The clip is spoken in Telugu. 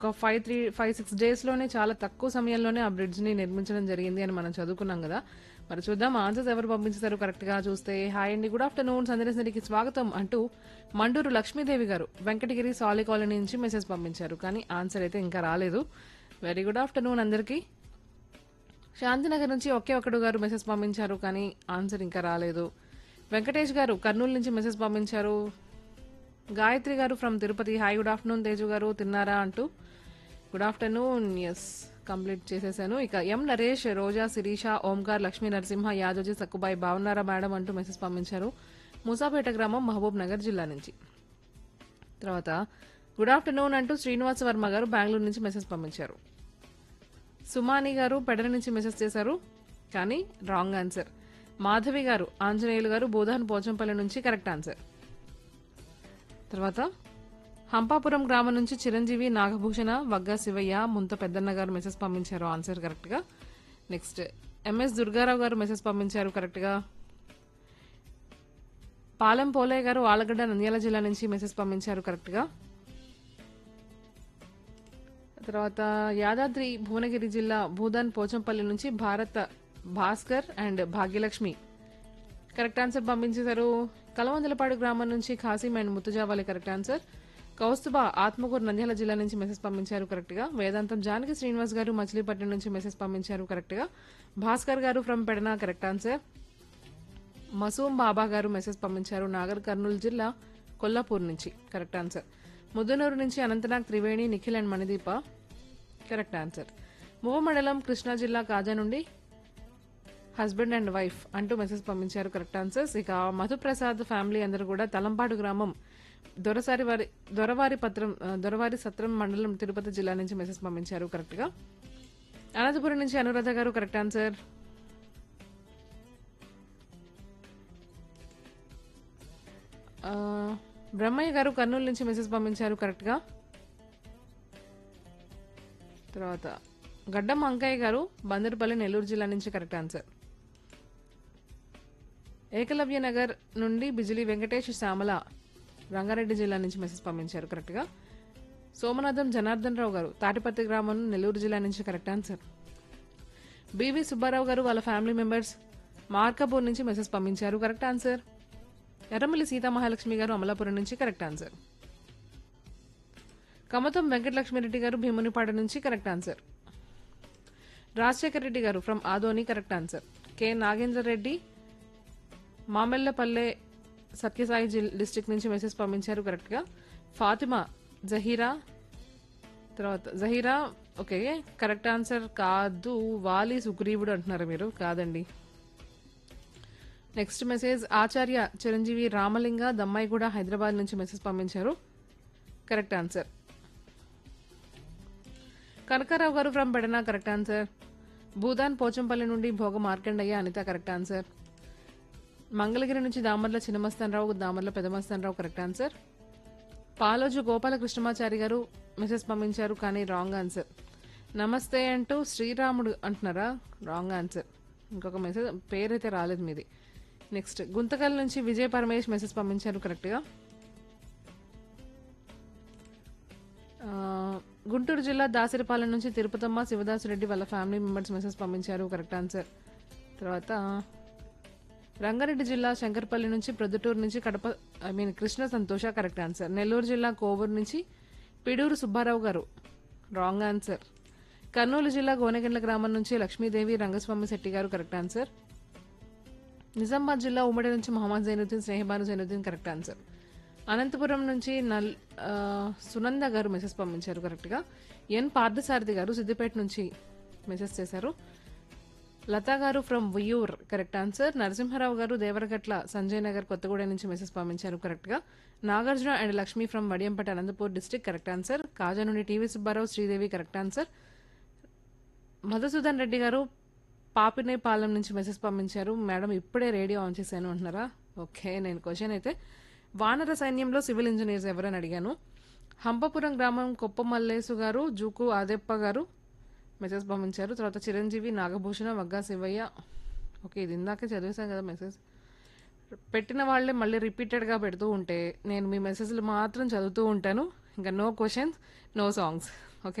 ఒక ఫైవ్ త్రీ ఫైవ్ సిక్స్ డేస్లోనే చాలా తక్కువ సమయంలోనే ఆ బ్రిడ్జ్ని నిర్మించడం జరిగింది అని మనం చదువుకున్నాం కదా మరి చూద్దాం ఆన్సర్స్ ఎవరు పంపించారు కరెక్ట్గా చూస్తే హాయ్ అండి గుడ్ ఆఫ్టర్నూన్ సందర్శనకి స్వాగతం అంటూ మండూరు లక్ష్మీదేవి గారు వెంకటగిరి సాలి కాలనీ నుంచి మెసేజ్ పంపించారు కానీ ఆన్సర్ అయితే ఇంకా రాలేదు వెరీ గుడ్ ఆఫ్టర్నూన్ అందరికీ శాంతినగర్ నుంచి ఒకే ఒకడు గారు మెసేజ్ పంపించారు కానీ ఆన్సర్ ఇంకా రాలేదు వెంకటేష్ గారు కర్నూలు నుంచి మెసేజ్ పంపించారు Gayathri garu from Tirupati hi good afternoon Teju garu తిన్నారా అంటూ గుడ్ ఆఫ్టర్నూన్ ఎస్ కంప్లీట్ చేసేసాను ఇక ఎం నరేష్ రోజా శిరీష ఓంకార్ లక్ష్మీ నరసింహ యాదోజీ సక్కుబాయి బాగున్నారా మేడం అంటూ మెసేజ్ పంపించారు మూసాపేట గ్రామం మహబూబ్ నగర్ జిల్లా నుంచి తర్వాత గుడ్ ఆఫ్టర్నూన్ అంటూ శ్రీనివాస వర్మ గారు బెంగళూరు నుంచి మెసేజ్ పంపించారు సుమాని గారు పెడర నుంచి మెసేజ్ చేశారు కానీ రాంగ్ ఆన్సర్ మాధవి గారు ఆంజనేయులు గారు బోధాన్ పోచంపల్లి నుంచి కరెక్ట్ ఆన్సర్ తర్వాత హంపాపురం గ్రామం నుంచి చిరంజీవి నాగభూషణ వగ్గ శివయ్య ముంత పెద్దన్న గారు మెసేజ్ పంపించారు ఆన్సర్ కరెక్ట్గా నెక్స్ట్ ఎంఎస్ దుర్గారావు గారు మెసేజ్ పంపించారు కరెక్ట్గా పాలెం పోలయ్య గారు ఆలగడ్డ నంద్యాల జిల్లా నుంచి మెసేజ్ పంపించారు కరెక్ట్గా తర్వాత యాదాద్రి భువనగిరి జిల్లా భూదాన్ పోచంపల్లి నుంచి Bharath Bhaskar and Bhagyalakshmi correct answer పంపించేశారు కలవందలపాడు గ్రామం నుంచి Khasim and Muthujavali correct answer Kaustubha Atmakur Nandyal జిల్లా నుంచి మెసేజ్ పంపించారు కరెక్ట్ గా వేదాంతం జానకి శ్రీనివాస్ గారు మచిలీపట్నం నుంచి మెసేజ్ పంపించారు కరెక్ట్ గా Bhaskar garu from Pedana correct answer Masoom Baba garu message పంపించారు నాగర్ కర్నూలు జిల్లా కొల్లాపూర్ నుంచి కరెక్ట్ ఆన్సర్ ముద్దనూరు నుంచి Anantnag Triveni Nikhil and Manideepa correct answer Movva మండలం కృష్ణా జిల్లా కాజా నుండి హస్బెండ్ అండ్ వైఫ్ అంటూ మెసేజ్ పంపించారు కరెక్ట్ ఆన్సర్స్ ఇక మధుప్రసాద్ ఫ్యామిలీ అందరూ కూడా తలంపాడు గ్రామం దొరసారి వారి దొరవారి పత్రం ఆ, దొరవారి సత్రం మండలం తిరుపతి జిల్లా నుంచి మెసేజ్ పంపించారు కరెక్ట్ గా అనంతపురం నుంచి అనురాధ గారు కరెక్ట్ ఆన్సర్ ఆ, బ్రహ్మయ్య గారు కర్నూలు నుంచి మెసేజ్ పంపించారు కరెక్ట్ గా తర్వాత గడ్డం అంకయ్య గారు బందరుపల్లి నెల్లూరు జిల్లా నుంచి కరెక్ట్ ఆన్సర్ ఏకలవ్య నగర్ నుండి బిజిలీ వెంకటేష్ శ్యామల రంగారెడ్డి జిల్లా నుంచి మెసేజ్ పంపించారు కరెక్ట్గా సోమనాథం జనార్దన్ రావు గారు తాటిపత్తి గ్రామం నెల్లూరు జిల్లా నుంచి కరెక్ట్ ఆన్సర్ బివి సుబ్బారావు గారు వాళ్ళ ఫ్యామిలీ మెంబర్స్ మార్కపూర్ నుంచి మెసేజ్ పంపించారు కరెక్ట్ ఆన్సర్ ఎర్రమల్లి సీతామహాలక్ష్మి గారు అమలాపురం నుంచి కరెక్ట్ ఆన్సర్ కమతం వెంకటలక్ష్మిరెడ్డి గారు భీమునిపాడు నుంచి correct answer Rajasekhar Reddy garu from Adoni correct answer K Nagendra Reddy Mamellapalle Satyasai జిల్ డిస్ట్రిక్ట్ నుంచి మెసేజ్ పంపించారు కరెక్ట్గా ఫాతిమా జహీరా తర్వాత జహీరా ఓకే కరెక్ట్ ఆన్సర్ కాదు వాలి సుగ్రీవుడు అంటున్నారు మీరు కాదండి నెక్స్ట్ మెసేజ్ ఆచార్య చిరంజీవి రామలింగ దమ్మాయిగూడ హైదరాబాద్ నుంచి మెసేజ్ పంపించారు correct answer Kanakarao garu from Bedana correct answer Bhoodan Pochampally నుండి భోగ మార్కండయ్య అనిత కరెక్ట్ ఆన్సర్ మంగళగిరి నుంచి Damarla Chinnamastanarao Damarla Pedamastanarao correct answer Paloju Gopalakrishnamachari garu message పంపించారు కానీ రాంగ్ ఆన్సర్ నమస్తే అంటూ శ్రీరాముడు అంటున్నారా రాంగ్ ఆన్సర్ ఇంకొక మెసేజ్ పేరైతే రాలేదు మీది నెక్స్ట్ గుంతకల్ నుంచి విజయ్ పరమేష్ మెసేజ్ పంపించారు కరెక్ట్గా ఆ, గుంటూరు జిల్లా దాసరిపాలెం నుంచి తిరుపతమ్మ శివదాసురెడ్డి వాళ్ళ ఫ్యామిలీ మెంబర్స్ మెసేజ్ పంపించారు కరెక్ట్ ఆన్సర్ తర్వాత రంగారెడ్డి జిల్లా శంకర్పల్లి నుంచి ప్రొద్దుటూరు నుంచి కడప ఐ మీన్ కృష్ణ సంతోష కరెక్ట్ ఆన్సర్ నెల్లూరు జిల్లా కోవూరు నుంచి పిడూరు సుబ్బారావు గారు రాంగ్ ఆన్సర్ కర్నూలు జిల్లా గోనెగండ్ల గ్రామం నుంచి లక్ష్మీదేవి రంగస్వామి శెట్టి గారు కరెక్ట్ ఆన్సర్ నిజామాబాద్ జిల్లా ఉమ్మడి నుంచి మొహమ్మద్ జైనుద్దీన్ స్నేహబాను జైనుద్దీన్ కరెక్ట్ ఆన్సర్ అనంతపురం నుంచి నల్ ఆ, సునంద గారు మెసేజ్ పంపించారు కరెక్ట్గా ఎన్ పార్థసారథి గారు సిద్దిపేట నుంచి మెసేజ్ చేశారు Latha garu from Viyur correct answer Narasimharao garu Devaragatla Sanjay Nagar Kothagudem నుంచి మెసేజ్ పంపించారు కరెక్ట్గా Nagarjuna and Lakshmi from Vadiyampeta Anantapur district correct answer Kaza నుండి TV Subbarao Sridevi correct answer Madhusudan Reddy garu Papinepalem నుంచి మెసేజ్ పంపించారు మేడం ఇప్పుడే రేడియో ఆన్ చేశాను అంటున్నారా ఓకే నేను క్వశ్చన్ అయితే వానర సైన్యంలో సివిల్ ఇంజనీర్స్ ఎవరని అడిగాను హంపపురం గ్రామం కొప్పమల్లేసు గారు జూకు ఆదెప్ప గారు మెసేజ్ పంపించారు తర్వాత చిరంజీవి నాగభూషణ వగ్గా శివయ్య ఓకే ఇది ఇందాకే చదివేశాను కదా మెసేజ్ పెట్టిన వాళ్ళే మళ్ళీ రిపీటెడ్గా పెడుతూ ఉంటే నేను మీ మెసేజ్లు మాత్రం చదువుతూ ఉంటాను ఇంకా నో క్వశ్చన్స్ నో సాంగ్స్